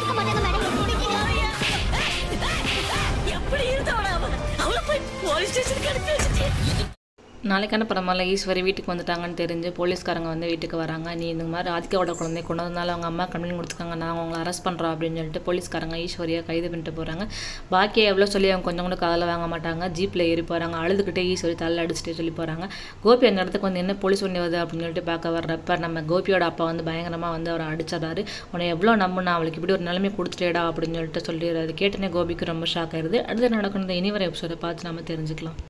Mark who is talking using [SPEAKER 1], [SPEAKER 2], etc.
[SPEAKER 1] இருக்க மாட்டாங்க மேடம்
[SPEAKER 2] எப்படி இருந்தவன அவன் அவளை போய் போலீஸ் ஸ்டேஷனுக்கு அனுப்பி வச்சுட்டு
[SPEAKER 3] நாளைக்கான பரமாயில்ல ஈஸ்வரி வீட்டுக்கு வந்துட்டாங்கன்னு தெரிஞ்சு போலீஸ்காரங்க வந்து வீட்டுக்கு வராங்க நீ இந்த மாதிரி ஆதிக்காவோட குழந்தைய கொண்டு வந்தனால அவங்க அம்மா கம்ப்ளைண்ட் கொடுத்துருக்காங்க நான் அவங்களை அரெஸ்ட் பண்ணுறோம் அப்படின்னு சொல்லிட்டு போலீஸ்காரங்க ஈஸ்வரியை கைது பண்ணிட்டு போகிறாங்க பாக்கியை எவ்வளோ சொல்லி அவங்க கொஞ்சம் கூட காதில் வாங்க மாட்டாங்க ஜீப்பில் ஏறி போகிறாங்க அழுதுகிட்டே ஈஸ்வரி தள்ள அடிச்சுட்டே சொல்லி போகிறாங்க கோபி அந்த இடத்துக்கு வந்து என்ன போலீஸ் ஒன்று வருது அப்படின்னு சொல்லிட்டு பார்க்க வர்றப்ப நம்ம கோபியோட அப்பா வந்து பயங்கரமாக வந்து அவரை அடிச்சிடறாரு உன்னை எவ்வளோ நம்புனா அவளுக்கு இப்படி ஒரு நிலைமை கொடுத்துட்டேடா அப்படின்னு சொல்லிட்டு சொல்லிடுறாரு கேட்டனே கோபிக்கு ரொம்ப ஷாக் ஆயிருது அடுத்து நடക്കുന്നത് இனி வர எபிசோட பார்த்து நம்ம தெரிஞ்சுக்கலாம்